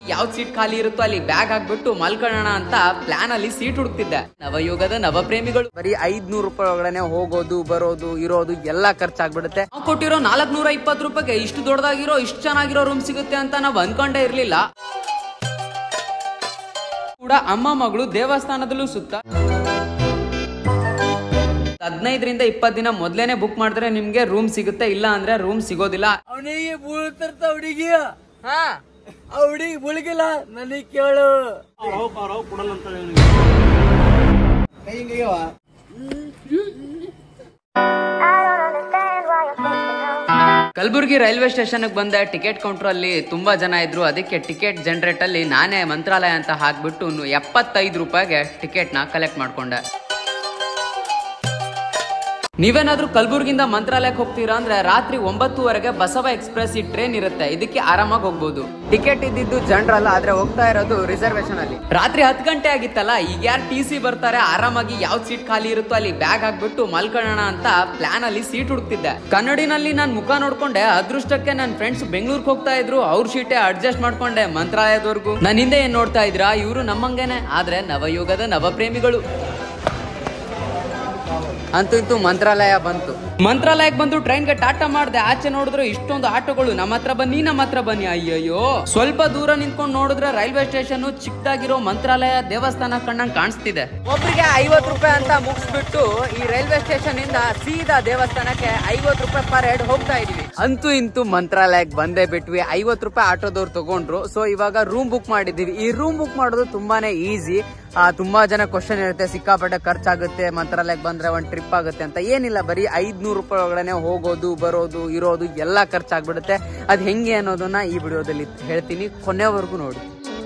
ಯಾವ್ದು ಸೀಟ್ ಖಾಲಿ ಇರುತ್ತೋ ಅಲ್ಲಿ ಬ್ಯಾಗ್ ಹಾಕ್ಬಿಟ್ಟು ಮಲ್ಕೊಳ್ಳೋಣ ಅಂತ ಪ್ಲಾನ್ ಅಲ್ಲಿ ಸೀಟ್ ಹುಡುಕ್ತಿದ್ದೆ ನವಯುಗದ ನವಪ್ರೇಮಿಗಳು ಬರೀ ಐದ್ನೂರು ರೂಪಾಯಿ ಒಳಗಡೆ ಹೋಗೋದು ಬರೋದು ಇರೋದು ಎಲ್ಲಾ ಖರ್ಚಾಗ್ಬಿಡುತ್ತೆ ನಾವು ಕೊಟ್ಟಿರೋ ನಾಲ್ಕನೂರ ಇಪ್ಪತ್ತು ರೂಪಾಯಿಗೆ ಇಷ್ಟು ದೊಡ್ಡದಾಗಿರೋ ಇಷ್ಟು ಚೆನ್ನಾಗಿರೋ ರೂಮ್ ಸಿಗುತ್ತೆ ಅಂತ ನಾವು ಅನ್ಕೊಂಡೇ ಇರ್ಲಿಲ್ಲ ಕೂಡ ಅಮ್ಮ ಮಗಳು ದೇವಸ್ಥಾನದಲ್ಲೂ ಸುತ್ತ ಹದಿನೈದರಿಂದ ಇಪ್ಪತ್ತು ದಿನ ಮೊದ್ಲೇನೆ ಬುಕ್ ಮಾಡಿದ್ರೆ ನಿಮ್ಗೆ ರೂಮ್ ಸಿಗುತ್ತೆ ಇಲ್ಲ ಅಂದ್ರೆ ರೂಮ್ ಸಿಗೋದಿಲ್ಲ ಅವನಿಗೆ ಬೀಳ್ತಿರ್ತ ಹುಡುಗಿ ಆ ಹುಡುಗಿ ಬುಳ್ಗಿಲ್ಲ ನನಗೆ ಕೇಳು ಕೈ ಹಿಂಗಯ್ಯವ ಕಲಬುರಗಿ ರೈಲ್ವೆ ಸ್ಟೇಷನ್ ಬಂದೆ ಟಿಕೆಟ್ ಕೌಂಟರ್ ಅಲ್ಲಿ ತುಂಬಾ ಜನ ಇದ್ರು ಅದಕ್ಕೆ ಟಿಕೆಟ್ ಜನರೇಟ್ ಅಲ್ಲಿ ನಾನೇ ಮಂತ್ರಾಲಯ ಅಂತ ಹಾಕ್ಬಿಟ್ಟು ನು- ಎಪ್ಪತ್ತೈದು ರೂಪಾಯಿಗೆ ಟಿಕೆಟ್ ನ ಕಲೆಕ್ಟ್ ಮಾಡ್ಕೊಂಡೆ ನೀವೇನಾದ್ರೂ ಕಲಬುರ್ಗಿಂದ ಮಂತ್ರಾಲಯಕ್ಕೆ ಹೋಗ್ತೀರಾ ಅಂದ್ರೆ ರಾತ್ರಿ ಒಂಬತ್ತುವರೆಗೆ ಬಸವ ಎಕ್ಸ್ಪ್ರೆಸ್ ಈ ಟ್ರೈನ್ ಇರುತ್ತೆ ಇದಕ್ಕೆ ಆರಾಮಾಗಿ ಹೋಗ್ಬೋದು ಟಿಕೆಟ್ ಇದ್ದಿದ್ದು ಜನರಲ್ಲ ಆದ್ರೆ ಹೋಗ್ತಾ ಇರೋದು ರಿಸರ್ವೇಶನ್ ಅಲ್ಲಿ ರಾತ್ರಿ ಹತ್ತು ಗಂಟೆ ಆಗಿತ್ತಲ್ಲ ಈಗ ಯಾರು ಟಿ ಸಿ ಬರ್ತಾರೆ ಆರಾಮಾಗಿ ಯಾವ ಸೀಟ್ ಖಾಲಿ ಇರುತ್ತೋ ಅಲ್ಲಿ ಬ್ಯಾಗ್ ಹಾಕ್ಬಿಟ್ಟು ಮಲ್ಕೊಳ್ಳೋಣ ಅಂತ ಪ್ಲಾನ್ ಅಲ್ಲಿ ಸೀಟ್ ಹುಡುಕ್ತಿದ್ದೆ ಕನ್ನಡಿನಲ್ಲಿ ನಾನು ಮುಖ ನೋಡ್ಕೊಂಡೆ ಅದೃಷ್ಟಕ್ಕೆ ನನ್ನ ಫ್ರೆಂಡ್ಸ್ ಬೆಂಗಳೂರಿಗೆ ಹೋಗ್ತಾ ಇದ್ರು ಅವ್ರ ಸೀಟೇ ಅಡ್ಜಸ್ಟ್ ಮಾಡ್ಕೊಂಡೆ ಮಂತ್ರಾಲಯದವರೆಗೂ ನನ್ನ ಹಿಂದೆ ಏನ್ ನೋಡ್ತಾ ಇದ್ರಾ ಇವರು ನಮ್ಮಂಗೇನೆ ಆದ್ರೆ ನವಯುಗದ ನವಪ್ರೇಮಿಗಳು ಅಂತೂ ಇಂತೂ ಮಂತ್ರಾಲಯ ಬಂತು ಮಂತ್ರಾಲಯಕ್ಕೆ ಬಂದು ಟ್ರೈನ್ಗೆ ಟಾಟಾ ಮಾಡ್ದೆ ಆಚೆ ನೋಡಿದ್ರೆ ಇಷ್ಟೊಂದು ಆಟೋಗಳು ನಮ್ಮ ಹತ್ರ ಬನ್ನಿ ನಮ್ಮ ಹತ್ರ ಬನ್ನಿ ಅಯ್ಯಯ್ಯೋ ಸ್ವಲ್ಪ ದೂರ ನಿಂತ್ಕೊಂಡು ನೋಡಿದ್ರೆ ರೈಲ್ವೆ ಸ್ಟೇಷನ್ ಚಿಕ್ಕದಾಗಿರೋ ಮಂತ್ರಾಲಯ ದೇವಸ್ಥಾನ ಕಣ್ಣಂಗ್ ಕಾಣಿಸ್ತಿದೆ ಒಬ್ರಿಗೆ ಐವತ್ ರೂಪಾಯಿ ಅಂತ ಮುಗಿಸ್ಬಿಟ್ಟು ಈ ರೈಲ್ವೆ ಸ್ಟೇಷನ್ ಇಂದ ಸೀದಾ ದೇವಸ್ಥಾನಕ್ಕೆ ಐವತ್ ರೂಪಾಯಿ ಪರ್ ಹೆಡ್ ಹೋಗ್ತಾ ಇದೀವಿ ಅಂತೂ ಇಂತೂ ಮಂತ್ರಾಲಯಕ್ಕೆ ಬಂದೇ ಬಿಟ್ವಿ ಐವತ್ ರೂಪಾಯಿ ಆಟೋದವ್ರು ತಗೊಂಡ್ರು ಸೊ ಇವಾಗ ರೂಮ್ ಬುಕ್ ಮಾಡಿದೀವಿ ಈ ರೂಮ್ ಬುಕ್ ಮಾಡೋದು ತುಂಬಾನೇ ಈಸಿ ತುಂಬಾ ಜನ ಕ್ವಶನ್ ಇರುತ್ತೆ ಸಿಕ್ಕಾಪಟ್ಟೆ ಖರ್ಚಾಗುತ್ತೆ ಮಂತ್ರಾಲಯಕ್ಕೆ ಬಂದ್ರೆ ಒಂದ್ ಟ್ರಿಪ್ ಆಗುತ್ತೆ ಅಂತ ಏನಿಲ್ಲ ಬರೀ ಐದ್ನೂರು ರೂಪಾಯಿ ಒಳಗಡೆ ಹೋಗೋದು ಬರೋದು ಇರೋದು ಎಲ್ಲಾ ಖರ್ಚಾಗ್ಬಿಡುತ್ತೆ ಅದ್ ಹೆಂಗೆ ಅನ್ನೋದನ್ನ ಈ ವಿಡಿಯೋದಲ್ಲಿ ಹೇಳ್ತೀನಿ ಕೊನೆವರೆಗೂ ನೋಡಿ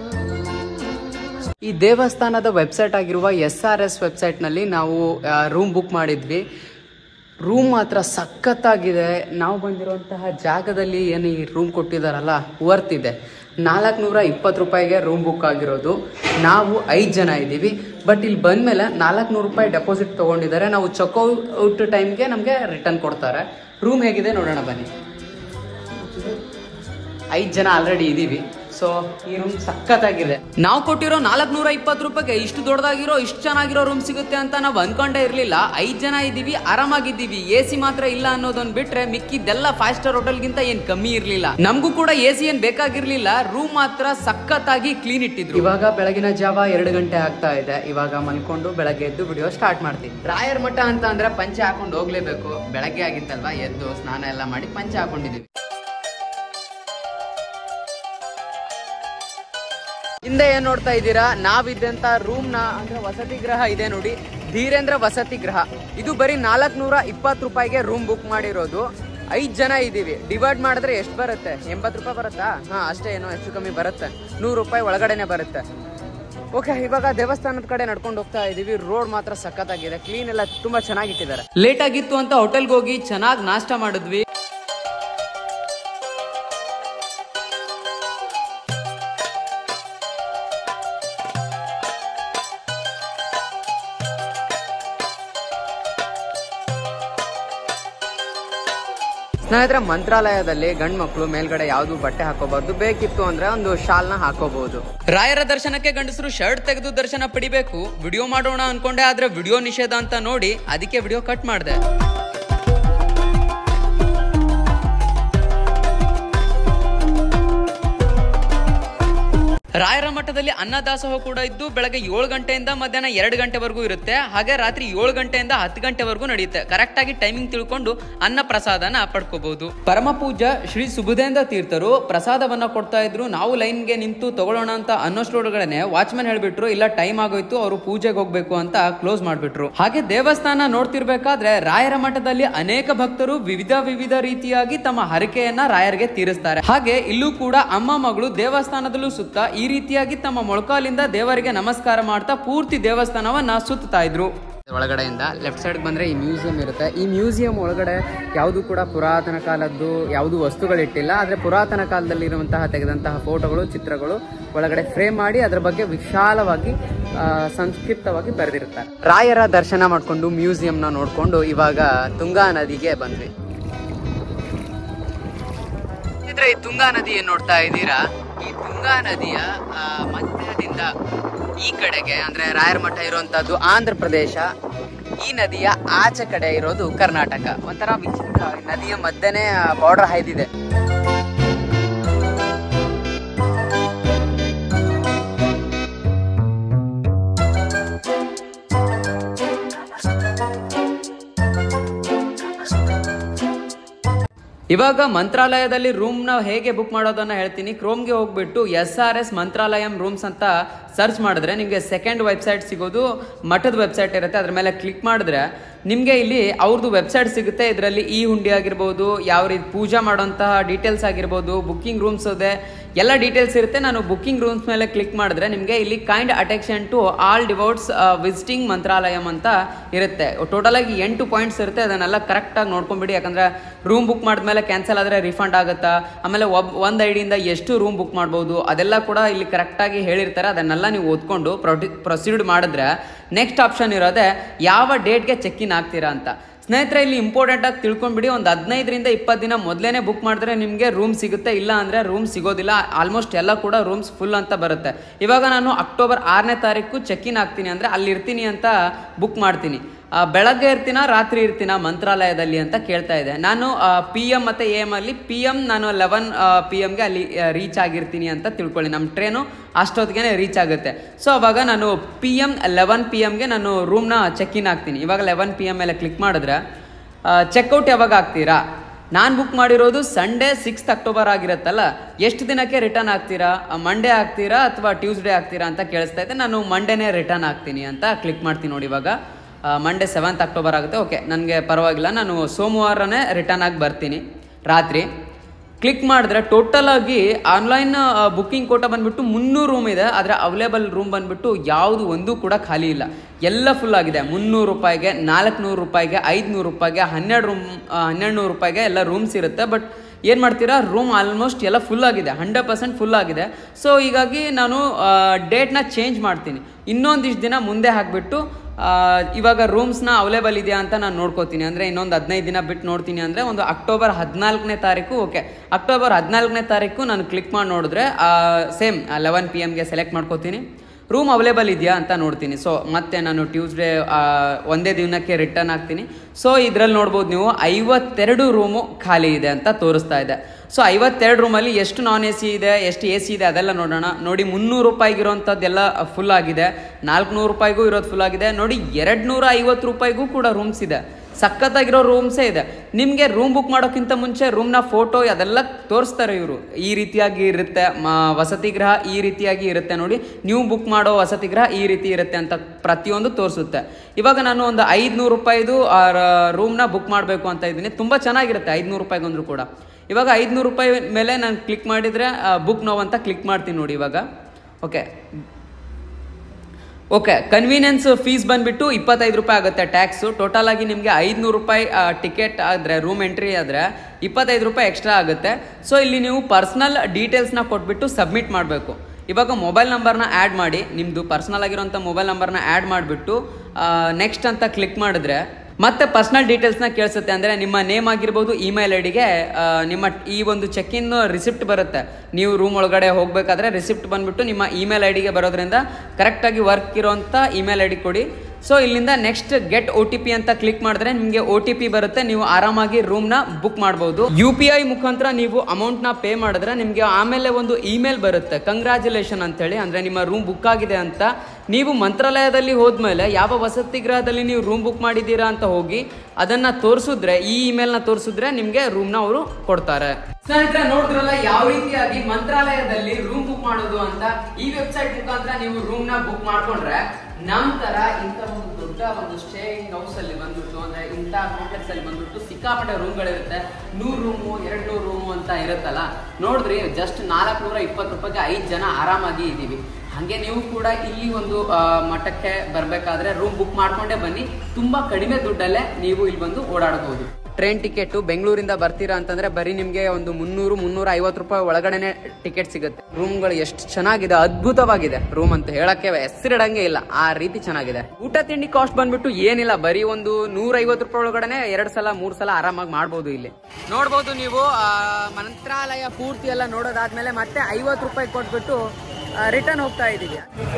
ಈ ದೇವಸ್ಥಾನದ ವೆಬ್ಸೈಟ್ ಆಗಿರುವ ಎಸ್ ಆರ್ ಎಸ್ ವೆಬ್ಸೈಟ್ನಲ್ಲಿ ನಾವು ರೂಮ್ ಬುಕ್ ಮಾಡಿದ್ವಿ ರೂಮ್ ಮಾತ್ರ ಸಖತ್ತಾಗಿದೆ ನಾವು ಬಂದಿರುವಂತಹ ಜಾಗದಲ್ಲಿ ಏನು ಈ ರೂಮ್ ಕೊಟ್ಟಿದ್ದಾರಲ್ಲ ವರ್ತ್ ಇದೆ ನಾಲ್ಕುನೂರ ಇಪ್ಪತ್ತು ರೂಪಾಯಿಗೆ ರೂಮ್ ಬುಕ್ ಆಗಿರೋದು ನಾವು ಐದು ಜನ ಇದ್ದೀವಿ ಬಟ್ ಇಲ್ಲಿ ಬಂದಮೇಲೆ ನಾಲ್ಕುನೂರು ರೂಪಾಯಿ ಡೆಪಾಸಿಟ್ ತೊಗೊಂಡಿದ್ದಾರೆ ನಾವು ಚೆಕ್ಔಟ್ ಟೈಮ್ಗೆ ನಮಗೆ ರಿಟರ್ನ್ ಕೊಡ್ತಾರೆ ರೂಮ್ ಹೇಗಿದೆ ನೋಡೋಣ ಬನ್ನಿ ಐದು ಜನ ಆಲ್ರೆಡಿ ಇದೀವಿ ಸೊ ಈ ರೂಮ್ ಸಖತ್ತಾಗಿದೆ ನಾವು ಕೊಟ್ಟಿರೋ ನಾಲ್ಕುನೂರ ಇಪ್ಪತ್ತು ರೂಪಾಯಿಗೆ ಇಷ್ಟು ದೊಡ್ಡದಾಗಿರೋ ಇಷ್ಟು ಚೆನ್ನಾಗಿರೋ ರೂಮ್ ಸಿಗುತ್ತೆ ಅಂತ ನಾವು ಅನ್ಕೊಂಡೇ ಇರಲಿಲ್ಲ ಐದು ಜನ ಇದ್ದೀವಿ ಆರಾಮಾಗಿದ್ದೀವಿ ಎ ಸಿ ಮಾತ್ರ ಇಲ್ಲ ಅನ್ನೋದನ್ನ ಬಿಟ್ರೆ ಮಿಕ್ಕಿದ್ದೆಲ್ಲ ಫೈವ್ ಸ್ಟಾರ್ ಹೋಟೆಲ್ಗಿಂತ ಏನ್ ಕಮ್ಮಿ ಇರಲಿಲ್ಲ ನಮಗೂ ಕೂಡ ಎ ಸಿ ಏನ್ ಬೇಕಾಗಿರ್ಲಿಲ್ಲ ರೂಮ್ ಮಾತ್ರ ಸಖತ್ತಾಗಿ ಕ್ಲೀನ್ ಇಟ್ಟಿದ್ರು ಇವಾಗ ಬೆಳಗಿನ ಜಾವ ಎರಡು ಗಂಟೆ ಆಗ್ತಾ ಇದೆ ಇವಾಗ ಮಲ್ಕೊಂಡು ಬೆಳಗ್ಗೆ ಎದ್ದು ವಿಡಿಯೋ ಸ್ಟಾರ್ಟ್ ಮಾಡ್ತೀವಿ ರಾಯರ್ ಮಠ ಅಂತ ಅಂದ್ರೆ ಪಂಚೆ ಹಾಕೊಂಡು ಹೋಗ್ಲೇಬೇಕು ಬೆಳಗ್ಗೆ ಆಗಿತ್ತಲ್ವಾ ಎದ್ದು ಸ್ನಾನ ಎಲ್ಲ ಮಾಡಿ ಪಂಚೆ ಹಾಕೊಂಡಿದೀವಿ ಹಿಂದೆ ಏನ್ ನೋಡ್ತಾ ಇದ್ದೀರಾ ನಾವಿದ್ದಂತ ರೂಮ್ ನ ಅಂದ್ರೆ ವಸತಿ ಗೃಹ ಇದೆ ನೋಡಿ ಧೀರೇಂದ್ರ ವಸತಿ ಗೃಹ ಇದು ಬರೀ ನಾಲ್ಕನೂರ ಇಪ್ಪತ್ತು ರೂಪಾಯಿಗೆ ರೂಮ್ ಬುಕ್ ಮಾಡಿರೋದು ಐದ್ ಜನ ಇದೀವಿ ಡಿವೈಡ್ ಮಾಡಿದ್ರೆ ಎಷ್ಟು ಬರುತ್ತೆ ಎಂಬತ್ತು ರೂಪಾಯಿ ಬರುತ್ತಾ ಹಾ ಅಷ್ಟೇ ಏನೋ ಹೆಚ್ಚು ಕಮ್ಮಿ ಬರುತ್ತೆ ನೂರು ರೂಪಾಯಿ ಒಳಗಡೆನೆ ಬರುತ್ತೆ ಓಕೆ ಇವಾಗ ದೇವಸ್ಥಾನದ ಕಡೆ ನಡ್ಕೊಂಡು ಹೋಗ್ತಾ ಇದೀವಿ ರೋಡ್ ಮಾತ್ರ ಸಖತ್ತಾಗಿದೆ ಕ್ಲೀನ್ ಎಲ್ಲ ತುಂಬಾ ಚೆನ್ನಾಗಿಟ್ಟಿದ್ದಾರೆ ಲೇಟ್ ಆಗಿತ್ತು ಅಂತ ಹೋಟೆಲ್ಗೆ ಹೋಗಿ ಚೆನ್ನಾಗಿ ನಾಷ್ಟ ಮಾಡಿದ್ವಿ ಸ್ನೇಹಿತರೆ ಮಂತ್ರಾಲಯದಲ್ಲಿ ಗಂಡ್ ಮಕ್ಳು ಮೇಲ್ಗಡೆ ಯಾವ್ದು ಬಟ್ಟೆ ಹಾಕೋಬಾರ್ದು ಬೇಕಿತ್ತು ಅಂದ್ರೆ ಒಂದು ಶಾಲ್ನ ಹಾಕೋಬಹುದು ರಾಯರ ದರ್ಶನಕ್ಕೆ ಗಂಡಸರು ಶರ್ಟ್ ತೆಗೆದು ದರ್ಶನ ಪಡಿಬೇಕು ವಿಡಿಯೋ ಮಾಡೋಣ ಅನ್ಕೊಂಡೆ ಆದ್ರೆ ವಿಡಿಯೋ ನಿಷೇಧ ಅಂತ ನೋಡಿ ಅದಕ್ಕೆ ವಿಡಿಯೋ ಕಟ್ ಮಾಡಿದೆ ರಾಯರ ಮಠದಲ್ಲಿ ಅನ್ನದಾಸೋಹ ಕೂಡ ಇದ್ದು ಬೆಳಗ್ಗೆ ಏಳು ಗಂಟೆಯಿಂದ ಮಧ್ಯಾಹ್ನ ಎರಡು ಗಂಟೆವರೆಗೂ ಇರುತ್ತೆ ಹಾಗೆ ರಾತ್ರಿ ಏಳು ಗಂಟೆಯಿಂದ ಹತ್ತು ಗಂಟೆವರೆಗೂ ನಡೆಯುತ್ತೆ ಕರೆಕ್ಟ್ ಆಗಿ ಟೈಮಿಂಗ್ ತಿಳ್ಕೊಂಡು ಅನ್ನ ಪ್ರಸಾದನ ಪಡ್ಕೋಬಹುದು ಪರಮ ಪೂಜ ಶ್ರೀ ಸುಬುಧೇಂದ್ರ ತೀರ್ಥರು ಪ್ರಸಾದವನ್ನ ಕೊಡ್ತಾ ಇದ್ರು ನಾವು ಲೈನ್ಗೆ ನಿಂತು ತಗೊಳ್ಳೋಣ ಅಂತ ಅನ್ನೋಷ್ಟೊಳಗಡೆ ವಾಚ್ಮನ್ ಹೇಳ್ಬಿಟ್ರು ಇಲ್ಲ ಟೈಮ್ ಆಗೋಯ್ತು ಅವರು ಪೂಜೆಗೆ ಹೋಗ್ಬೇಕು ಅಂತ ಕ್ಲೋಸ್ ಮಾಡ್ಬಿಟ್ರು ಹಾಗೆ ದೇವಸ್ಥಾನ ನೋಡ್ತಿರ್ಬೇಕಾದ್ರೆ ರಾಯರ ಮಠದಲ್ಲಿ ಅನೇಕ ಭಕ್ತರು ವಿವಿಧ ವಿವಿಧ ರೀತಿಯಾಗಿ ತಮ್ಮ ಹರಕೆಯನ್ನ ರಾಯರಿಗೆ ತೀರಿಸ್ತಾರೆ ಹಾಗೆ ಇಲ್ಲೂ ಕೂಡ ಅಮ್ಮ ಮಗಳು ದೇವಸ್ಥಾನದಲ್ಲೂ ಸುತ್ತ ಈ ರೀತಿಯಾಗಿ ತಮ್ಮ ಮೊಳಕಾಲಿಂದ ದೇವರಿಗೆ ನಮಸ್ಕಾರ ಮಾಡ್ತಾ ಪೂರ್ತಿ ದೇವಸ್ಥಾನವನ್ನ ಸುತ್ತಾ ಇದ್ರು ಒಳಗಡೆಯಿಂದ ಲೆಫ್ಟ್ ಸೈಡ್ ಬಂದ್ರೆ ಈ ಮ್ಯೂಸಿಯಂ ಇರುತ್ತೆ ಈ ಮ್ಯೂಸಿಯಂ ಒಳಗಡೆ ಯಾವುದು ಕೂಡ ಪುರಾತನ ಕಾಲದ್ದು ಯಾವುದು ವಸ್ತುಗಳಿಟ್ಟಿಲ್ಲ ಆದ್ರೆ ಪುರಾತನ ಕಾಲದಲ್ಲಿ ಇರುವಂತಹ ತೆಗೆದಂತಹ ಫೋಟೋಗಳು ಚಿತ್ರಗಳು ಒಳಗಡೆ ಫ್ರೇಮ್ ಮಾಡಿ ಅದರ ಬಗ್ಗೆ ವಿಶಾಲವಾಗಿ ಆ, ಸಂಕ್ಷಿಪ್ತವಾಗಿ ಬರೆದಿರ್ತಾರೆ ರಾಯರ ದರ್ಶನ ಮಾಡ್ಕೊಂಡು ಮ್ಯೂಸಿಯಂನ ನೋಡ್ಕೊಂಡು ಇವಾಗ ತುಂಗಾ ನದಿಗೆ ಬಂದ್ವಿ ಇದ್ರೆ ಈ ತುಂಗಾ ನದಿ ಏನ್ ನೋಡ್ತಾ ಇದ್ದೀರಾ ಈ ತುಂಗಾ ನದಿಯ ಆ, ಮಧ್ಯದಿಂದ ಈ ಕಡೆಗೆ ಅಂದ್ರೆ ರಾಯರ ಮಠ ಇರುವಂತದ್ದು ಆಂಧ್ರ ಪ್ರದೇಶ ಈ ನದಿಯ ಆಚೆ ಕಡೆ ಇರೋದು ಕರ್ನಾಟಕ ಒಂಥರ ವಿಚಿತ್ರ ಈ ನದಿಯ ಮಧ್ಯನೇ ಬಾರ್ಡರ್ ಹಾಯ್ದಿದೆ ಇವಾಗ ಮಂತ್ರಾಲಯದಲ್ಲಿ ರೂಮ್ನ ಹೇಗೆ ಬುಕ್ ಮಾಡೋದನ್ನ ಹೇಳ್ತೀನಿ ಕ್ರೋಮ್ಗೆ ಹೋಗ್ಬಿಟ್ಟು S R S Mantralayam rooms ಅಂತ ಸರ್ಚ್ ಮಾಡಿದ್ರೆ ನಿಮಗೆ ಸೆಕೆಂಡ್ ವೆಬ್ಸೈಟ್ ಸಿಗೋದು ಮಠದ ವೆಬ್ಸೈಟ್ ಇರುತ್ತೆ ಅದ್ರ ಮೇಲೆ ಕ್ಲಿಕ್ ಮಾಡಿದ್ರೆ ನಿಮಗೆ ಇಲ್ಲಿ ಅವ್ರದ್ದು ವೆಬ್ಸೈಟ್ ಸಿಗುತ್ತೆ ಇದರಲ್ಲಿ ಈ ಹುಂಡಿ ಆಗಿರ್ಬೋದು ಯಾವ ರೀತಿ ಪೂಜಾ ಮಾಡೋಂತಹ ಡೀಟೇಲ್ಸ್ ಆಗಿರ್ಬೋದು ಬುಕ್ಕಿಂಗ್ ರೂಮ್ಸ್ ಇದೆ ಎಲ್ಲ ಡೀಟೇಲ್ಸ್ ಇರುತ್ತೆ ನಾನು ಬುಕ್ಕಿಂಗ್ ರೂಮ್ಸ್ ಮೇಲೆ ಕ್ಲಿಕ್ ಮಾಡಿದ್ರೆ ನಿಮಗೆ ಇಲ್ಲಿ kind attention to all devotees visiting Mantralayam ಅಂತ ಇರುತ್ತೆ ಟೋಟಲ್ ಆಗಿ ಎಂಟು ಪಾಯಿಂಟ್ಸ್ ಇರುತ್ತೆ ಅದನ್ನೆಲ್ಲ ಕರೆಕ್ಟಾಗಿ ನೋಡ್ಕೊಂಬಿಡಿ ಯಾಕಂದ್ರೆ ರೂಮ್ ಬುಕ್ ಮಾಡಿದ್ಮೇಲೆ ಕ್ಯಾನ್ಸಲ್ ಆದರೆ ರಿಫಂಡ್ ಆಗುತ್ತಾ ಆಮೇಲೆ ಒಬ್ ಒಂದು ಐಡಿಯಿಂದ ಎಷ್ಟು ರೂಮ್ ಬುಕ್ ಮಾಡ್ಬೋದು ಅದೆಲ್ಲ ಕೂಡ ಇಲ್ಲಿ ಕರೆಕ್ಟಾಗಿ ಹೇಳಿರ್ತಾರೆ ಅದನ್ನೆಲ್ಲ ನೀವು ಓದ್ಕೊಂಡು ಪ್ರೊಡಿ ಪ್ರೊಸೀಡ್ ಮಾಡಿದ್ರೆ ನೆಕ್ಸ್ಟ್ ಆಪ್ಷನ್ ಇರೋದೆ ಯಾವ ಡೇಟ್ಗೆ ಚೆಕ್ ಇನ್ ಆಗ್ತೀರಾ ಅಂತ ಸ್ನೇಹಿತರೆ ಇಲ್ಲಿ ಇಂಪಾರ್ಟೆಂಟ್ ಆಗಿ ತಿಳ್ಕೊಂಡ್ಬಿಡಿ ಒಂದು ಹದಿನೈದರಿಂದ ಇಪ್ಪತ್ತು ದಿನ ಮೊದಲೇ ಬುಕ್ ಮಾಡಿದ್ರೆ ನಿಮಗೆ ರೂಮ್ ಸಿಗುತ್ತೆ ಇಲ್ಲ ಅಂದರೆ ರೂಮ್ ಸಿಗೋದಿಲ್ಲ ಆಲ್ಮೋಸ್ಟ್ ಎಲ್ಲ ಕೂಡ ರೂಮ್ಸ್ ಫುಲ್ ಅಂತ ಬರುತ್ತೆ ಇವಾಗ ನಾನು ಅಕ್ಟೋಬರ್ ಆರನೇ ತಾರೀಕು ಚೆಕ್ ಇನ್ ಆಗ್ತೀನಿ ಅಂದರೆ ಅಲ್ಲಿ ಇರ್ತೀನಿ ಅಂತ ಬುಕ್ ಮಾಡ್ತೀನಿ ಆ, ಬೆಳಗ್ಗೆ ಇರ್ತೀನ ರಾತ್ರಿ ಇರ್ತೀನ ಮಂತ್ರಾಲಯದಲ್ಲಿ ಅಂತ ಕೇಳ್ತಾ ಇದೆ ನಾನು ಪಿ ಎಮ್ ಮತ್ತು ಎ ಎಮ್ ಅಲ್ಲಿ ಪಿ ಎಮ್ ನಾನು ಲೆವೆನ್ ಪಿ ಎಮ್ಗೆ ಅಲ್ಲಿ ರೀಚ್ ಆಗಿರ್ತೀನಿ ಅಂತ ತಿಳ್ಕೊಳ್ಳಿ ನಮ್ಮ ಟ್ರೈನು ಅಷ್ಟೊತ್ತಿಗೆ ರೀಚ್ ಆಗುತ್ತೆ ಸೊ ಅವಾಗ ನಾನು ಪಿ ಎಮ್ ಲೆವೆನ್ ಪಿ ಎಮ್ಗೆ ನಾನು ರೂಮ್ನ ಚೆಕ್ ಇನ್ ಆಗ್ತೀನಿ ಇವಾಗ ಲೆವೆನ್ ಪಿ ಎಮ್ ಮೇಲೆ ಕ್ಲಿಕ್ ಮಾಡಿದ್ರೆ ಚೆಕ್ಔಟ್ ಯಾವಾಗ ಆಗ್ತೀರಾ ನಾನು ಬುಕ್ ಮಾಡಿರೋದು ಸಂಡೇ ಸಿಕ್ಸ್ತ್ ಅಕ್ಟೋಬರ್ ಆಗಿರುತ್ತಲ್ಲ ಎಷ್ಟು ದಿನಕ್ಕೆ ರಿಟರ್ನ್ ಆಗ್ತೀರಾ ಮಂಡೇ ಆಗ್ತೀರಾ ಅಥವಾ ಟ್ಯೂಸ್ಡೇ ಆಗ್ತೀರಾ ಅಂತ ಕೇಳಿಸ್ತಾ ಇದ್ದೆ ನಾನು ಮಂಡೇನೇ ರಿಟರ್ನ್ ಆಗ್ತೀನಿ ಅಂತ ಕ್ಲಿಕ್ ಮಾಡ್ತೀನಿ ನೋಡಿ ಇವಾಗ ಮಂಡೇ ಸೆವೆಂತ್ ಅಕ್ಟೋಬರ್ ಆಗುತ್ತೆ ಓಕೆ ನನಗೆ ಪರವಾಗಿಲ್ಲ ನಾನು ಸೋಮವಾರನೇ ರಿಟರ್ನ್ ಆಗಿ ಬರ್ತೀನಿ ರಾತ್ರಿ ಕ್ಲಿಕ್ ಮಾಡಿದ್ರೆ ಟೋಟಲ್ ಆಗಿ ಆನ್ಲೈನ್ ಬುಕ್ಕಿಂಗ್ ಕೋಟ ಬಂದ್ಬಿಟ್ಟು ಮುನ್ನೂರು ರೂಮ್ ಇದೆ ಆದರೆ ಅವೈಲೇಬಲ್ ರೂಮ್ ಬಂದ್ಬಿಟ್ಟು ಯಾವುದು ಒಂದೂ ಕೂಡ ಖಾಲಿ ಇಲ್ಲ ಎಲ್ಲ ಫುಲ್ ಆಗಿದೆ ಮುನ್ನೂರು ರೂಪಾಯಿಗೆ ನಾಲ್ಕುನೂರು ರೂಪಾಯಿಗೆ ಐದುನೂರು ರೂಪಾಯಿಗೆ ಹನ್ನೆರಡು ರೂಮ್ ಹನ್ನೆರಡು ನೂರು ರೂಪಾಯಿಗೆ ಎಲ್ಲ ರೂಮ್ಸ್ ಇರುತ್ತೆ ಬಟ್ ಏನು ಮಾಡ್ತೀರಾ ರೂಮ್ ಆಲ್ಮೋಸ್ಟ್ ಎಲ್ಲ ಫುಲ್ ಆಗಿದೆ ಹಂಡ್ರೆಡ್ ಪರ್ಸೆಂಟ್ ಫುಲ್ ಆಗಿದೆ ಸೊ ಹೀಗಾಗಿ ನಾನು ಡೇಟ್ನ ಚೇಂಜ್ ಮಾಡ್ತೀನಿ ಇನ್ನೊಂದಿಷ್ಟು ದಿನ ಮುಂದೆ ಹಾಕಿಬಿಟ್ಟು ಇವಾಗ ರೂಮ್ಸ್ನ ಅವೈಲೇಬಲ್ ಇದೆಯಾ ಅಂತ ನಾನು ನೋಡ್ಕೋತೀನಿ ಅಂದರೆ ಇನ್ನೊಂದು ಹದಿನೈದು ದಿನ ಬಿಟ್ಟು ನೋಡ್ತೀನಿ ಅಂದರೆ ಒಂದು ಅಕ್ಟೋಬರ್ ಹದಿನಾಲ್ಕನೇ ತಾರೀಕು ಓಕೆ ಅಕ್ಟೋಬರ್ ಹದಿನಾಲ್ಕನೇ ತಾರೀಕು ನಾನು ಕ್ಲಿಕ್ ಮಾಡಿ ನೋಡಿದ್ರೆ ಸೇಮ್ ಲೆವೆನ್ ಪಿ ಎಮ್ಗೆ ಸೆಲೆಕ್ಟ್ ಮಾಡ್ಕೋತೀನಿ ರೂಮ್ ಅವೈಲೇಬಲ್ ಇದೆಯಾ ಅಂತ ನೋಡ್ತೀನಿ ಸೊ ಮತ್ತೆ ನಾನು ಟ್ಯೂಸ್ಡೇ ಒಂದೇ ದಿನಕ್ಕೆ ರಿಟರ್ನ್ ಆಗ್ತೀನಿ ಸೊ ಇದರಲ್ಲಿ ನೋಡ್ಬೋದು ನೀವು ಐವತ್ತೆರಡು ರೂಮು ಖಾಲಿ ಇದೆ ಅಂತ ತೋರಿಸ್ತಾ ಇದೆ ಸೊ ಐವತ್ತೆರಡು ರೂಮಲ್ಲಿ ಎಷ್ಟು ನಾನ್ ಎ ಸಿ ಇದೆ ಎಷ್ಟು ಎ ಸಿ ಇದೆ ಅದೆಲ್ಲ ನೋಡೋಣ ನೋಡಿ ಮುನ್ನೂರು ರೂಪಾಯಿಗಿರೋಂಥದ್ದೆಲ್ಲ ಫುಲ್ ಆಗಿದೆ ನಾಲ್ಕುನೂರು ರೂಪಾಯಿಗೂ ಇರೋದು ಫುಲ್ ಆಗಿದೆ ನೋಡಿ ಎರಡು ನೂರ ಐವತ್ತು ರೂಪಾಯಿಗೂ ಕೂಡ ರೂಮ್ಸ್ ಇದೆ ಸಖತ್ತಾಗಿರೋ ರೂಮ್ಸೇ ಇದೆ ನಿಮಗೆ ರೂಮ್ ಬುಕ್ ಮಾಡೋಕ್ಕಿಂತ ಮುಂಚೆ ರೂಮ್ನ ಫೋಟೋ ಅದೆಲ್ಲ ತೋರಿಸ್ತಾರೆ ಇವರು ಈ ರೀತಿಯಾಗಿ ಇರುತ್ತೆ ಮ ವಸತಿ ಗೃಹ ಈ ರೀತಿಯಾಗಿ ಇರುತ್ತೆ ನೋಡಿ ನೀವು ಬುಕ್ ಮಾಡೋ ವಸತಿ ಗೃಹ ಈ ರೀತಿ ಇರುತ್ತೆ ಅಂತ ಪ್ರತಿಯೊಂದು ತೋರಿಸುತ್ತೆ ಇವಾಗ ನಾನು ಒಂದು ಐದುನೂರು ರೂಪಾಯಿದು ರೂಮ್ನ ಬುಕ್ ಮಾಡಬೇಕು ಅಂತ ಇದ್ದೀನಿ ತುಂಬ ಚೆನ್ನಾಗಿರುತ್ತೆ ಐದುನೂರು ರೂಪಾಯಿಗೊಂದ್ರು ಕೂಡ ಇವಾಗ ಐದುನೂರು ರೂಪಾಯಿ ಮೇಲೆ ನಾನು ಕ್ಲಿಕ್ ಮಾಡಿದರೆ ಬುಕ್ ನೋವು ಅಂತ ಕ್ಲಿಕ್ ಮಾಡ್ತೀನಿ ನೋಡಿ ಇವಾಗ ಓಕೆ ಓಕೆ ಕನ್ವೀನಿಯನ್ಸ್ ಫೀಸ್ ಬಂದುಬಿಟ್ಟು ಇಪ್ಪತ್ತೈದು ರೂಪಾಯಿ ಆಗುತ್ತೆ ಟ್ಯಾಕ್ಸು ಟೋಟಲ್ ಆಗಿ ನಿಮಗೆ ಐದುನೂರು ರೂಪಾಯಿ ಟಿಕೆಟ್ ಆದರೆ ರೂಮ್ ಎಂಟ್ರಿ ಆದರೆ ಇಪ್ಪತ್ತೈದು ರೂಪಾಯಿ ಎಕ್ಸ್ಟ್ರಾ ಆಗುತ್ತೆ ಸೊ ಇಲ್ಲಿ ನೀವು ಪರ್ಸ್ನಲ್ ಡೀಟೇಲ್ಸ್ನ ಕೊಟ್ಬಿಟ್ಟು ಸಬ್ಮಿಟ್ ಮಾಡಬೇಕು ಇವಾಗ ಮೊಬೈಲ್ ನಂಬರ್ನ ಆ್ಯಡ್ ಮಾಡಿ ನಿಮ್ಮದು ಪರ್ಸ್ನಲ್ ಆಗಿರೋಂಥ ಮೊಬೈಲ್ ನಂಬರ್ನ ಆ್ಯಡ್ ಮಾಡಿಬಿಟ್ಟು ನೆಕ್ಸ್ಟ್ ಅಂತ ಕ್ಲಿಕ್ ಮಾಡಿದ್ರೆ ಮತ್ತೆ ಪರ್ಸನಲ್ ಡೀಟೇಲ್ಸ್ನ ಕೇಳಿಸುತ್ತೆ ಅಂದರೆ ನಿಮ್ಮ ನೇಮ್ ಆಗಿರ್ಬೋದು ಇಮೇಲ್ ಐ ಡಿಗೆ ನಿಮ್ಮ ಈ ಒಂದು ಚೆಕ್ ಇನ್ ರಿಸಿಪ್ಟ್ ಬರುತ್ತೆ ನೀವು ರೂಮ್ ಒಳಗಡೆ ಹೋಗಬೇಕಾದ್ರೆ ರಿಸಿಪ್ಟ್ ಬಂದುಬಿಟ್ಟು ನಿಮ್ಮ ಇಮೇಲ್ ಐ ಡಿಗೆ ಬರೋದ್ರಿಂದ ಕರೆಕ್ಟಾಗಿ ವರ್ಕ್ ಇರೋಂಥ ಇಮೇಲ್ ಐ ಡಿ ಕೊಡಿ ಸೊ ಇಲ್ಲಿಂದ next get O T P ಅಂತ ಕ್ಲಿಕ್ ಮಾಡಿದ್ರೆ ನಿಮಗೆ ಒ ಟಿ ಪಿ ಬರುತ್ತೆ ನೀವು ಆರಾಮಾಗಿ ರೂಮ್ನ ಬುಕ್ ಮಾಡ್ಬೋದು ಯು ಪಿ ಐ ಮುಖಾಂತರ ನೀವು ಅಮೌಂಟ್ನ ಪೇ ಮಾಡಿದ್ರೆ ನಿಮಗೆ ಆಮೇಲೆ ಒಂದು ಇಮೇಲ್ ಬರುತ್ತೆ ಕಂಗ್ರ್ಯಾಚುಲೇಷನ್ ಅಂತೇಳಿ ಅಂದರೆ ನಿಮ್ಮ ರೂಮ್ ಬುಕ್ ಆಗಿದೆ ಅಂತ ನೀವು ಮಂತ್ರಾಲಯದಲ್ಲಿ ಹೋದ್ಮೇಲೆ ಯಾವ ವಸತಿ ಗೃಹದಲ್ಲಿ ನೀವು ರೂಮ್ ಬುಕ್ ಮಾಡಿದ್ದೀರಾ ಅಂತ ಹೋಗಿ ಅದನ್ನ ತೋರಿಸಿದ್ರೆ ಈ ಇಮೇಲ್ನ ತೋರಿಸಿದ್ರೆ ನಿಮಗೆ ರೂಮ್ನ ಅವರು ಕೊಡ್ತಾರೆ ಸ್ನೇಹಿತರೆ ನೋಡಿದ್ರಲ್ಲ ಯಾವ ರೀತಿಯಾಗಿ ಮಂತ್ರಾಲಯದಲ್ಲಿ ರೂಮ್ ಬುಕ್ ಮಾಡೋದು ಅಂತ ಈ ವೆಬ್ಸೈಟ್ ಮುಖಾಂತರ ನೀವು ರೂಮ್ ನ ಬುಕ್ ಮಾಡ್ಕೊಂಡ್ರೆ ನಮ್ ತರ ಇಂಥ ಒಂದು ದೊಡ್ಡ ಒಂದು ಸ್ಟೇಯಿಂಗ್ ಹೌಸ್ ಅಲ್ಲಿ ಬಂದ್ಬಿಟ್ಟು ಅಂದ್ರೆ ಇಂಥ ಕಾಂಪ್ಲೆಕ್ಸ್ ಅಲ್ಲಿ ಬಂದ್ಬಿಟ್ಟು ಸಿಕ್ಕಾಪಟ್ಟೆ ರೂಮ್ಗಳಿರುತ್ತೆ ನೂರು ರೂಮು ಎರಡು ನೂರು ರೂಮು ಅಂತ ಇರುತ್ತಲ್ಲ ನೋಡಿದ್ರಿ ಜಸ್ಟ್ ನಾಲ್ಕುನೂರ ಇಪ್ಪತ್ತು ರೂಪಾಯಿಗೆ ಐದು ಜನ ಆರಾಮಾಗಿ ಇದ್ದೀವಿ ಹಾಗೆ ನೀವು ಕೂಡ ಇಲ್ಲಿ ಒಂದು ಆ, ಮಠಕ್ಕೆ ಬರಬೇಕಾದ್ರೆ ರೂಮ್ ಬುಕ್ ಮಾಡ್ಕೊಂಡೇ ಬನ್ನಿ ತುಂಬಾ ಕಡಿಮೆ ದುಡ್ಡಲ್ಲೇ ನೀವು ಇಲ್ಲಿ ಬಂದು ಓಡಾಡಬಹುದು ಟ್ರೈನ್ ಟಿಕೆಟ್ ಬೆಂಗಳೂರಿಂದ ಬರ್ತೀರಾ ಅಂತಂದ್ರೆ ಬರೀ ನಿಮ್ಗೆ ಒಂದು ಮುನ್ನೂರು ಮುನ್ನೂರ ಐವತ್ತು ರೂಪಾಯಿ ಒಳಗಡೆನೆ ಟಿಕೆಟ್ ಸಿಗುತ್ತೆ ರೂಮ್ಗಳು ಎಷ್ಟು ಚೆನ್ನಾಗಿದೆ ಅದ್ಭುತವಾಗಿದೆ ರೂಮ್ ಅಂತ ಹೇಳಕ್ಕೆ ಹೆಸರಿಡಂಗೆ ಇಲ್ಲ ಆ ರೀತಿ ಚೆನ್ನಾಗಿದೆ ಊಟ ತಿಂಡಿ ಕಾಸ್ಟ್ ಬಂದ್ಬಿಟ್ಟು ಏನಿಲ್ಲ ಬರೀ ಒಂದು ನೂರ ಐವತ್ತು ರೂಪಾಯಿ ಒಳಗಡೆ ಎರಡ್ ಸಲ ಮೂರ್ ಸಲ ಆರಾಮಾಗಿ ಮಾಡ್ಬೋದು ಇಲ್ಲಿ ನೋಡ್ಬೋದು ನೀವು ಆ, ಮಂತ್ರಾಲಯ ಪೂರ್ತಿ ಎಲ್ಲ ನೋಡೋದಾದ್ಮೇಲೆ ಮತ್ತೆ ಐವತ್ತು ರೂಪಾಯಿ ಕೊಟ್ಬಿಟ್ಟು ರಿಟರ್ನ್ ಹೋಗ್ತಾ ಇದೀವಿ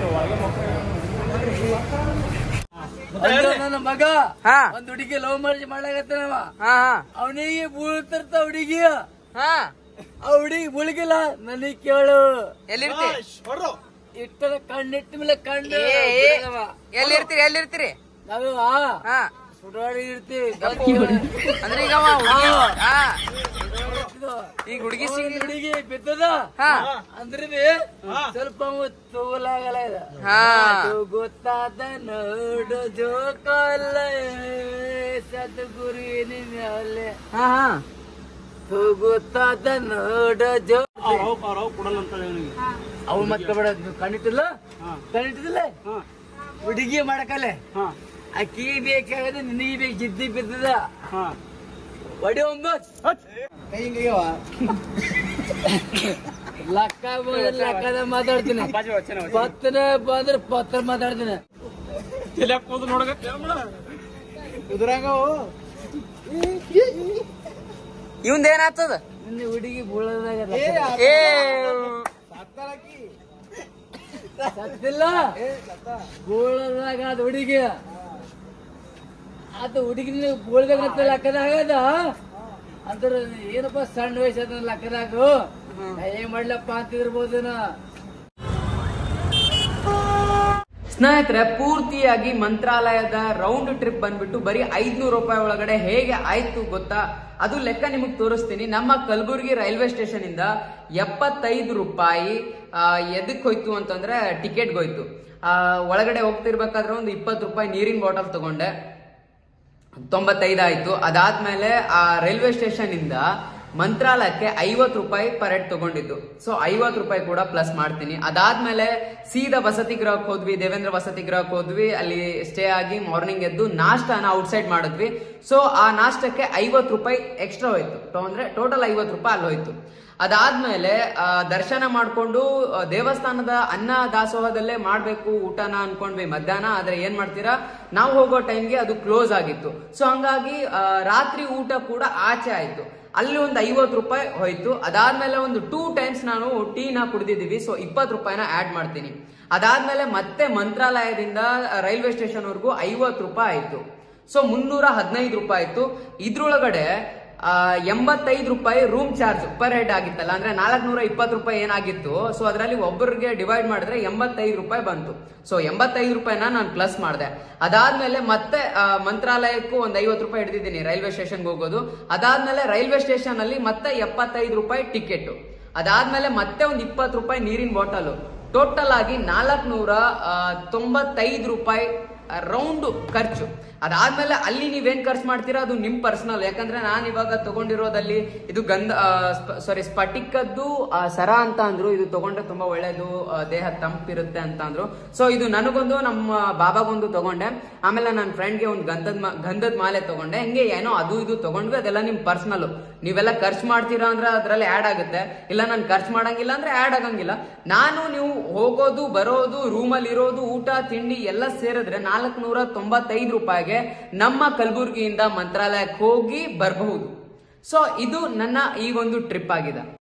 ಅದು ನನ್ನ ಮಗ ಹಾ ಒಂದ್ ಹುಡುಗಿ ಲವ್ ಮ್ಯಾರೇಜ್ ಮಾಡಾಕತ್ತಾನವ ಹಾ ಅವನಿಗೆ ಬೀಳ್ತಿರ್ತ ಹುಡುಗಿ ಹಾ ಆ ಹುಡುಗಿ ಮುಳುಗಿಲ್ಲ ನನಗ್ ಕೇಳು ಎಲ್ಲಿರ್ತಿ ಇಟ್ಟರ ಕಣ್ಣಿಟ್ಟ ಮೇಲೆ ಕಣ್ಣು ಏ, ಏ. ಬಿಡಲ್ಲವ. ಎಲ್ಲಿರ್ತೀರಿ ಎಲ್ಲಿರ್ತೀರಿ ನಾವು ಹಾ ಸುಡಾಡಿ ಇರ್ತೀವಿ ಅಂದ್ರೆ ಈಗ ಅವ ಹುಡ್ಗಿ- ಹಾ ಈಗ ಹುಡುಗಿ ಸಿಗ್ಲಿ ಹುಡುಗಿ ಬಿದ್ದದ ಹಾ ಅಂದ್ರೆ ಸ್ವಲ್ಪ ತೂಲಾಗಲ್ಲ ಇದು ಹಾ ಅದು ಗೊತ್ತಾದ ನೋಡು ಜೋಕಾಲ ಸದ್ಗುರುವಿನ ಮ್ಯಾಲೆ ಹಾ ಹಾ ಗೊತ್ತಾದ ನೋಡ ಜೋ ಅವು ಮತ್ತೆ ಬೇಡ ಕಣ್ಣಿಟ್ಟಿಲ್ಲ ಕಣ್ಣಿಟ್ಟಿಲ್ಲ ಹುಡುಗಿ ಮಾಡಕಲೆ ಅಕ್ಕಿ ಬೇಕಾಗದೆ ನಿನಗೆ ಬೇಕು ಜಿದ್ದಿ ಬಿದ್ದದ ಒಡಿ ಒಂಬತ್ತು ಲಕ್ಕ ಬಂದ್ರೆ ಲಕ್ಕದ ಮಾತಾಡ್ತೀನಿ ಪತ್ರ ಬಂದ್ರೆ ಪತ್ರ ಮಾತಾಡ್ತೀನಿ ಇವಂದ ಏನಾಗ್ತದ ನಿನ್ನ ಹುಡುಗಿ ಬೀಳದಾಗ ಏ ಸತ್ತಿಲ್ಲ ಬೀಳದಾಗ ಅದು ಹುಡುಗಿ ಅದು ಹುಡುಗಿ ಬೀಳ್ದಾಗ ಲೆಕ್ಕದಾಗ ಅಂದ್ರ ಏನಪ್ಪ ಸಣ್ಣ ವಯಸ್ಸದ ಲೆಕ್ಕದಾಗ ಏನ್ ಮಾಡ್ಲಪ್ಪ ಅಂತಿರ್ಬೋದೇನೋ ಸ್ನೇಹಿತರೆ ಪೂರ್ತಿಯಾಗಿ ಮಂತ್ರಾಲಯದ ರೌಂಡ್ ಟ್ರಿಪ್ ಬಂದ್ಬಿಟ್ಟು ಬರೀ ಐದ್ನೂರು ರೂಪಾಯಿ ಒಳಗಡೆ ಹೇಗೆ ಆಯ್ತು ಗೊತ್ತಾ ಅದು ಲೆಕ್ಕ ನಿಮಗೆ ತೋರಿಸ್ತೀನಿ ನಮ್ಮ ಕಲಬುರಗಿ ರೈಲ್ವೆ ಸ್ಟೇಷನ್ ಇಂದ ಎಪ್ಪತ್ತೈದು ರೂಪಾಯಿ ಆ, ಎದಕ್ ಹೋಯ್ತು ಅಂತಂದ್ರೆ ಟಿಕೆಟ್ಗೆ ಹೋಯ್ತು ಆ, ಒಳಗಡೆ ಹೋಗ್ತಿರ್ಬೇಕಾದ್ರೆ ಒಂದು ಇಪ್ಪತ್ತು ರೂಪಾಯಿ ನೀರಿನ ಬಾಟಲ್ ತಗೊಂಡೆ ತೊಂಬತ್ತೈದು ಆಯ್ತು ಅದಾದ್ಮೇಲೆ ಆ ರೈಲ್ವೆ ಸ್ಟೇಷನ್ ಇಂದ ಮಂತ್ರಾಲಯಕ್ಕೆ ಐವತ್ತು ರೂಪಾಯಿ ಪರ್ ಹೆಡ್ ತಗೊಂಡಿದ್ದು ಸೊ ಐವತ್ತು ರೂಪಾಯಿ ಕೂಡ ಪ್ಲಸ್ ಮಾಡ್ತೀನಿ ಅದಾದ್ಮೇಲೆ ಸೀದಾ ವಸತಿ ಗೃಹಕ್ಕೆ ಹೋದ್ವಿ ದೇವೇಂದ್ರ ವಸತಿ ಗೃಹಕ್ಕೆ ಹೋದ್ವಿ ಅಲ್ಲಿ ಸ್ಟೇ ಆಗಿ ಮಾರ್ನಿಂಗ್ ಎದ್ದು ನಾಷ್ಟಾನ ಔಟ್ಸೈಡ್ ಮಾಡಿದ್ವಿ ಸೊ ಆ ನಾಷ್ಟಕ್ಕೆ ಐವತ್ತು ರೂಪಾಯಿ ಎಕ್ಸ್ಟ್ರಾ ಹೋಯ್ತು ಟೋ- ಅಂದ್ರೆ ಟೋಟಲ್ ಐವತ್ತು ರೂಪಾಯಿ ಅಲ್ಲಿ ಹೋಯ್ತು ಅದಾದ್ಮೇಲೆ ಆ, ದರ್ಶನ ಮಾಡ್ಕೊಂಡು ಆ, ದೇವಸ್ಥಾನದ ಅನ್ನ ದಾಸೋಹದಲ್ಲೇ ಮಾಡ್ಬೇಕು ಊಟನ ಅನ್ಕೊಂಡ್ವಿ ಮಧ್ಯಾಹ್ನ ಆದ್ರೆ ಏನ್ ಮಾಡ್ತೀರಾ ನಾವು ಹೋಗೋ ಟೈಮ್ಗೆ ಅದು ಕ್ಲೋಸ್ ಆಗಿತ್ತು ಸೊ ಹಂಗಾಗಿ ಆ, ರಾತ್ರಿ ಊಟ ಕೂಡ ಆಚೆ ಆಯ್ತು ಅಲ್ಲಿ ಒಂದು ಐವತ್ತು ರೂಪಾಯಿ ಹೋಯ್ತು ಅದಾದ್ಮೇಲೆ ಒಂದು ಟೂ ಟೈಮ್ಸ್ ನಾನು ಟೀನ ಕುಡ್ದಿದೀವಿ ಸೊ ಇಪ್ಪತ್ತು ರೂಪಾಯಿನ ಆಡ್ ಮಾಡ್ತೀನಿ ಅದಾದ್ಮೇಲೆ ಮತ್ತೆ ಮಂತ್ರಾಲಯದಿಂದ ರೈಲ್ವೆ ಸ್ಟೇಷನ್ ವರೆಗೂ ಐವತ್ತು ರೂಪಾಯಿ ಆಯ್ತು ಸೊ ಮುನ್ನೂರ ಹದಿನೈದು ರೂಪಾಯಿ ಆಯ್ತು ಇದ್ರೊಳಗಡೆ ಆ, ಎಂಬತ್ತೈದು ರೂಪಾಯಿ ರೂಮ್ ಚಾರ್ಜ್ ಪರ್ ಹೆಡ್ ಆಗಿತ್ತಲ್ಲ ಅಂದ್ರೆ ನಾಲ್ಕನೂರ ಇಪ್ಪತ್ತು ರೂಪಾಯಿ ಏನಾಗಿತ್ತು ಸೊ ಅದರಲ್ಲಿ ಒಬ್ಬರಿಗೆ ಡಿವೈಡ್ ಮಾಡಿದ್ರೆ ಎಂಬತ್ತೈದು ರೂಪಾಯಿ ಬಂತು ಸೊ ಎಂಬತ್ತೈದು ರೂಪಾಯಿನ ನಾನು ಪ್ಲಸ್ ಮಾಡಿದೆ ಅದಾದ್ಮೇಲೆ ಮತ್ತೆ ಆ, ಮಂತ್ರಾಲಯಕ್ಕೂ ಒಂದು ಐವತ್ತು ರೂಪಾಯಿ ಹಿಡಿದಿದ್ದೀನಿ ರೈಲ್ವೆ ಸ್ಟೇಷನ್ಗೆ ಹೋಗೋದು ಅದಾದ್ಮೇಲೆ ರೈಲ್ವೆ ಸ್ಟೇಷನ್ ಅಲ್ಲಿ ಮತ್ತೆ ಎಪ್ಪತ್ತೈದು ರೂಪಾಯಿ ಟಿಕೆಟ್ ಅದಾದ್ಮೇಲೆ ಮತ್ತೆ ಒಂದು ಇಪ್ಪತ್ತು ರೂಪಾಯಿ ನೀರಿನ ಬಾಟಲು ಟೋಟಲ್ ಆಗಿ ನಾಲ್ಕನೂರ ತೊಂಬತ್ತೈದು ರೂಪಾಯಿ ರೌಂಡ್ ಖರ್ಚು ಅದಾದ್ಮೇಲೆ ಅಲ್ಲಿ ನೀವೇನ್ ಖರ್ಚು ಮಾಡ್ತೀರಾ ಅದು ನಿಮ್ ಪರ್ಸನಲ್ ಯಾಕಂದ್ರೆ ನಾನು ಇವಾಗ ತಗೊಂಡಿರೋದಲ್ಲಿ ಇದು ಗಂಧ ಸಾರಿ ಸ್ಫಟಿಕದ್ದು ಆ, ಸರ ಅಂತ ಅಂದ್ರು ಇದು ತಗೊಂಡ್ರೆ ತುಂಬಾ ಒಳ್ಳೇದು ಆ, ದೇಹ ತಂಪಿರುತ್ತೆ ಅಂತ ಅಂದ್ರು ಸೊ ಇದು ನನಗೊಂದು ನಮ್ಮ ಬಾಬಾಗೊಂದು ತಗೊಂಡೆ ಆಮೇಲೆ ನನ್ನ ಫ್ರೆಂಡ್ಗೆ ಒಂದು ಗಂಧದ ಮಾ- ಗಂಧದ ಮಾಲೆ ತಗೊಂಡೆ ಹಿಂಗೆ ಏನೋ ಅದು ಇದು ತಗೊಂಡ್ವಿ ಅದೆಲ್ಲ ನಿಮ್ ಪರ್ಸನಲ್ ನೀವೆಲ್ಲ ಖರ್ಚು ಮಾಡ್ತೀರಾ ಅಂದ್ರೆ ಅದ್ರಲ್ಲಿ ಆಡ್ ಆಗುತ್ತೆ ಇಲ್ಲ ನಾನು ಖರ್ಚು ಮಾಡಂಗಿಲ್ಲ ಅಂದ್ರೆ ಆಡ್ ಆಗಂಗಿಲ್ಲ ನಾನು ನೀವು ಹೋಗೋದು ಬರೋದು ರೂಮಲ್ಲಿ ಇರೋದು ಊಟ ತಿಂಡಿ ಎಲ್ಲ ಸೇರಿದ್ರೆ ನಾಲ್ಕುನೂರ ತೊಂಬತ್ತೈದು ರೂಪಾಯಿಗೆ ನಮ್ಮ ಕಲಬುರ್ಗಿಯಿಂದ ಮಂತ್ರಾಲಯಕ್ಕೆ ಹೋಗಿ ಬರಬಹುದು ಸೊ ಇದು ನನ್ನ ಈ ಒಂದು ಟ್ರಿಪ್ ಆಗಿದೆ